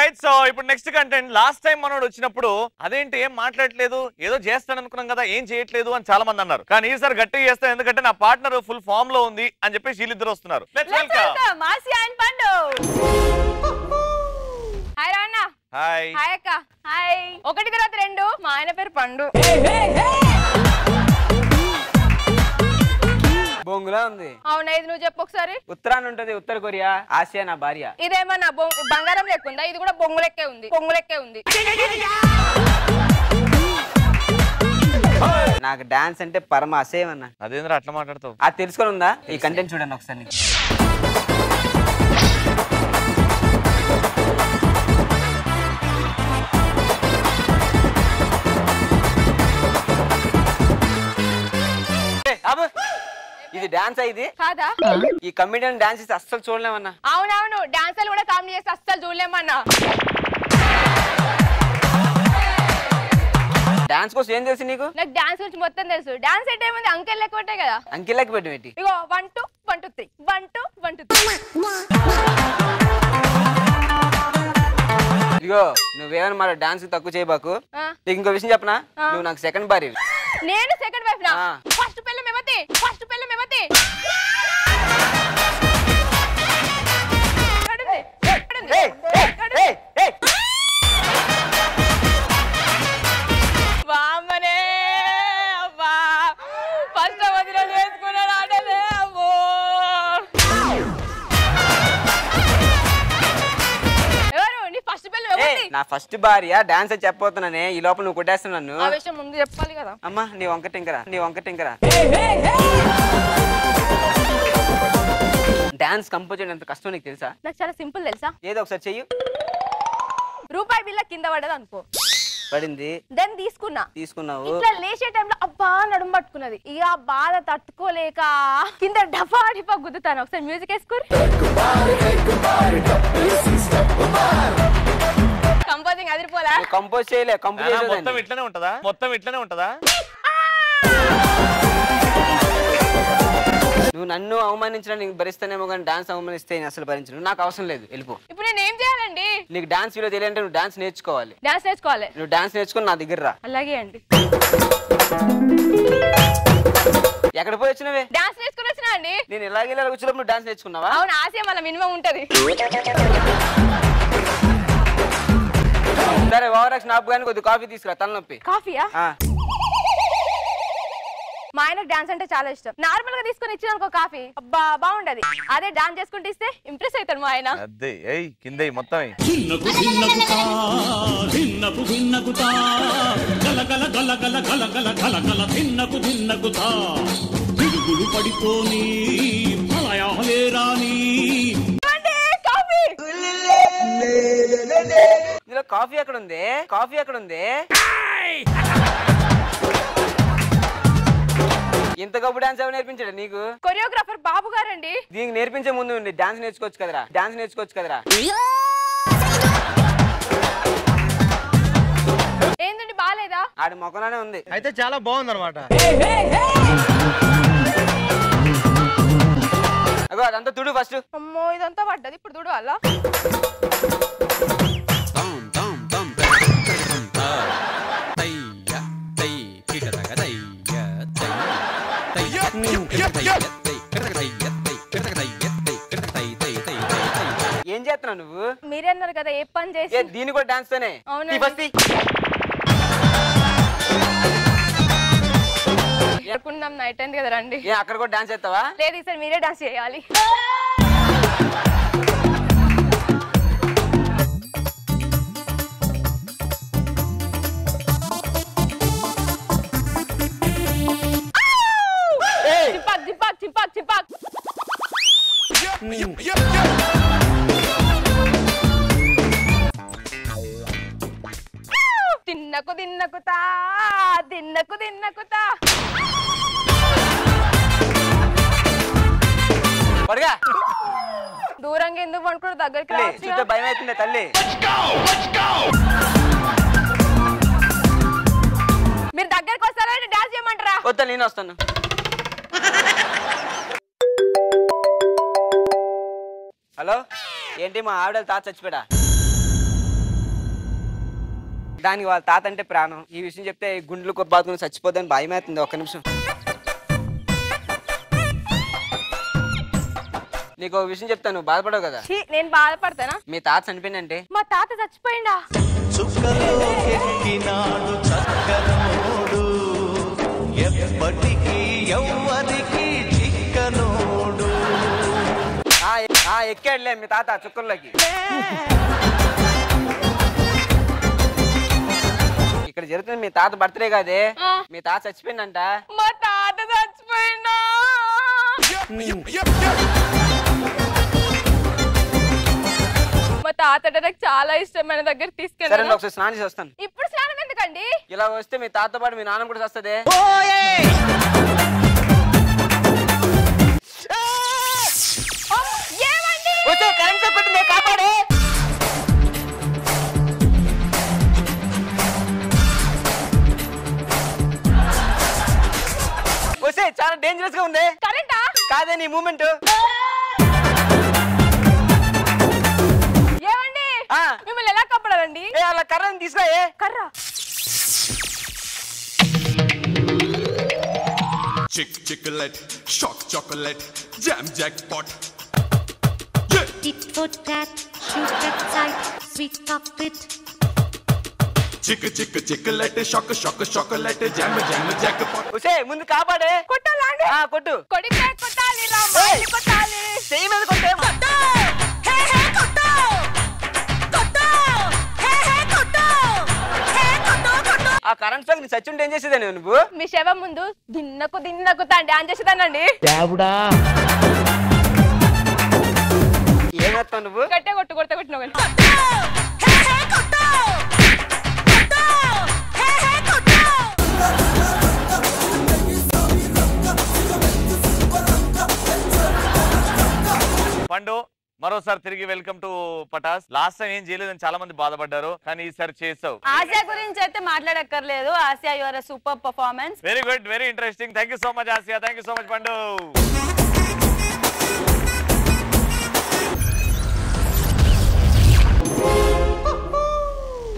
Right so ఇప్పుడు next content last time మనోడు వచ్చినప్పుడు అదేంటి ఏం మాట్లాడట్లేదు ఏదో చేస్తాను అనుకున్నాం కదా ఏం చేయట్లేదు అని చాలా మంది అన్నారు కానీ ఈసారి గట్టిగా చేస్తాను ఎందుకంటే నా పార్ట్నర్ ఫుల్ ఫామ్ లో ఉంది అని చెప్పి వీళ్ళిద్దరు వస్తున్నారు Let's Let's welcome. welcome Marcia and Pandu hi రాన్న హాయ్ హాయ్ అక్క హాయ్ ఒకటి తర్వాత రెండు మా ఆయన పేరు పండు బొంగులా ఉంది అవునా ఇది నువ్వు చెప్పు ఒకసారి ఉత్తరాన ఉంటది ఉత్తర కొరియా ఆసియా నా భార్య ఇదేమన్నా బొంగు బంగారం లెక్క ఉందా ఇది కూడా బొంగు లెక్కే ఉంది బొంగు లెక్కే ఉంది నాకు డాన్స్ అంటే పరమ అసేయం అన్న అదేంద్రా అట్లా మాట్లాడతావు అది తెలుసుకొని ఉందా ఈ కంటెంట్ చూడండి ఒకసారి నీకు. ఏ, ఆపు. ఇది డాన్స్ ఇది కాదా ఈ కమిడియన్ డాన్స్ ఇస్తే అస్సలు చూడలేమన్నా అవునవును డాన్సర్లు కూడా కామెడీ చేస్తే అస్సలు చూడలేమన్నా డాన్స్ కోసం ఏం తెలుసు నీకు నాకు డాన్స్ గురించి మొత్తం తెలుసు డాన్స్ అంటే ఏముంది అంకెల్ లెక్క ఉంటాయి కదా అంకెళ్ళకి పెట్టు పెట్టి ఇగో one two one two three one two one two three ఇదిగో నువ్వేమైనా మరి డాన్స్ తక్కువ చేయబాకు నీకు ఇంకో విషయం చెప్పనా ఆ. నువ్వు నాకు సెకండ్ భార్య నేను సెకండ్ వైఫ్ నా ఆ. ఫస్ట్ పిల్ల మేమతి ఫస్ట్ పిల్ల మేమతి ఎక్కడుంది? ఎక్కడుంది? ఎక్కడుంది? వామ్మనే అబ్బా ఫస్ట్ వదిన వేసుకున్నాడు ఆటలే అమ్మో ఎవరు నీ ఫస్ట్ పిల్ల ఎవరిది నా ఫస్ట్ భార్య డాన్స్ అని చెప్పబోతున్నానే ఈ లోపల నువ్వు కొట్టేస్తున్నావు నన్ను ఆ విషయం ముందు చెప్పాలి కదా అమ్మా నీ వంక టింకరా నీ వంక టింకరా డాన్స్ కంపోజ్ చేయడం ఎంత కష్టం నీకు తెలుసా నాకు చాలా సింపుల్ తెలుసా ఏదో ఒకసారి చెయ్యు రూపాయి బిల్ల కింద పడ్డది అనుకో పడింది దాన్ని తీసుకున్నా తీసుకున్నావు ఇట్లా లేచే టైంలో అబ్బా నడుము పట్టుకున్నది ఇక ఆ బాధ తట్టుకోలేక కింద డఫా డిఫా గుద్దుతాను ఒకసారి మ్యూజిక్ వేసుకుని కంపోజింగ్ అదిరిపోలా నువ్వు కంపోజ్ చేయలే కంపోజ్ నానా, మొత్తం చేసేదాన్ని ఇట్లనే ఉంటదా మొత్తం ఇట్లనే ఉంటదా నువ్వు నన్ను అవమానించడం నీకు భరిస్తానేమో కానీ డాన్స్ అవమానిస్తే నేను అసలు భరించను నాకు అవసరం లేదు వెళ్ళిపో ఇప్పుడు నేను ఏం చేయాలండి నీకు డాన్స్ విలువ తెలియాలంటే నువ్వు డాన్స్ నేర్చుకోవాలి డాన్స్ నేర్చుకోవాలి నువ్వు డాన్స్ నేర్చుకుని నా దగ్గర రా అలాగే అండి ఎక్కడ పోయి వచ్చినవే డాన్స్ నేర్చుకుని వచ్చినా అండి నేను ఇలాగే ఇలా వచ్చినప్పుడు నువ్వు డాన్స్ నేర్చుకున్నావా అవును ఆశయం మన మినిమం ఉంటది సరే ఓవర్ యాక్షన్ ఆపు కానీ కొద్ది కాఫీ తీసుకురా తలనొప్పి కాఫీయా ఆ, మా ఆయనకు డాన్స్ అంటే చాలా ఇష్టం నార్మల్ గా తీసుకొని ఇచ్చిన కాఫీ అబ్బా బాగుండదు అదే డాన్స్ చేసుకుంటే ఇస్తే ఇంప్రెస్ అవుతాడు మా ఆయన అదే ఏయ్ కింద ఎయ్, మొత్తం ఎయ్. భిన్నకు భిన్నకుతా భిన్నకు భిన్నకుతా గల గల గల గల గల గల గల గల భిన్నకు భిన్నకుతా పిడుగులు పడిపోని ప్రళయాలే రాని ఏమండి? కాఫీ ఇందులో కాఫీ ఎక్కడ ఉంది కాఫీ ఎక్కడ ఉంది ఇంత గొప్ప డాన్స్ ఎవరు నేర్పించాడు నీకు కొరియోగ్రాఫర్ బాబు గారండి దీనికి నేర్పించే ముందు డాన్స్ నేర్చుకోవచ్చు కదరా డాన్స్ నేర్చుకోవచ్చు కదరా ఏందండి బాగాలేదా ఆడి మొక్కలోనే ఉంది అయితే చాలా బాగుంది అనమాట అగో అదంతా తుడు ఫస్ట్ అమ్మో ఇదంతా పడ్డది ఇప్పుడు చూడు అలా ఏం చేస్తున్నావు నువ్వు మీరే అన్నారు కదా ఏ పని ఏ చేసి దీని కూడా డాన్స్ తోనే అవునండి. తీ first తీ. అనుకున్నాం నైట్ అయింది కదా రండి ఏ అక్కడ కూడా డాన్స్ చేస్తావా లేదు ఈసారి మీరే డాన్స్ చేయాలి చిపాక్ చిపాక్ చిపాక్ చిపాక్ తిన్నకు తిన్నకుతా తిన్నకు తిన్నకుతా పడుగా దూరంగా ఎందుకు అనుకుంటూ దగ్గరికి తల్లి, రావచ్చు చూస్తే భయం అవుతుంది తల్లి మీరు దగ్గరికి వస్తారా డాన్స్ చేయమంటారా వద్దా నేను వస్తాను హలో ఏంటి మా ఆవిడ తాత చచ్చిపోయా దానికి వాళ్ళ తాత అంటే ప్రాణం ఈ విషయం చెప్తే గుండెలు కొబ్బాతుకుని చచ్చిపోద్దని భయం అవుతుంది ఒక్క నిమిషం నీకు ఒక విషయం చెప్తాను నువ్వు బాధపడవు కదా ఛీ, నేను బాధపడతానా మీ తాత చనిపోయిందంటే మా తాత చచ్చిపోయిండా చుక్కలోకెక్కినాడు చక్కనోడు ఎప్పటికీ ఎవ్వరికి చిక్కనోడు ఆ, ఎ- ఆ, ఎక్కాడులే మీ తాత చుక్కల్లోకి ఇక్కడ జరుగుతుంది మీ తాత బర్త్డే కాదే ఆ. మీ తాత చచ్చిపోయిందంట మా తాత చచ్చిపోయిండా మా తాత అంటే నాకు చాలా ఇష్టమైన దగ్గర సరే తీసుకెళ్ళాను ఒకసారి స్నానం చేసి వస్తాను ఇప్పుడు స్నానం ఎందుకండి ఇలా వస్తే మీ తాతతో పాటు మీ నాన్న కూడా వస్తుంది అమ్మ, ఏమండి వచ్చే కరెంట్ షాక్ కొట్టింది కాపాడే వస్తే చాలా డేంజరస్ గా ఉంది కరెంటా కాదే నీ మూమెంట్ ఏమండి ఆ. మిమ్మల్ని ఎలా కప్పడాలండి ఏ అలా కర్రని తీసుకురాయే కర్ర Chick chocolate, shock chocolate, jam jackpot. Tit for tat, shoot that tight, sweet cockpit. Chick chick chocolate, shock shock chocolate, jam jam jackpot. వస్తే ముందు కాపాడే కొట్టాలా అండి ఆ కొట్టు కొడితే కొట్టాలి రా మళ్ళీ కొట్టాలి చెయ్యి మీద కొట్టే హే హే కొట్టు కొట్టు హే హే కొట్టు హే కొట్టు కొట్టు ఆ కరెంట్ షాక్ నీ సచ్చుంటే ఏం చేసేదాన్ని నువ్వు మీ శవం ముందు దిన్నకు దిన్నకు తండి అని చేసేదానండి ఏం చేస్తావు నువ్వు గట్టే కొట్టు కొడితే కొట్టిన పండు మరోసారి తిరిగి welcome to Patas last time ఏం చేయలేదని చాలా మంది బాధపడ్డారు కానీ ఈసారి చేసావు ఆసియా గురించి అయితే మాట్లాడక్కర్లేదు Asiya your super performance very good very interesting thank you so much Asiya thank you so much పండు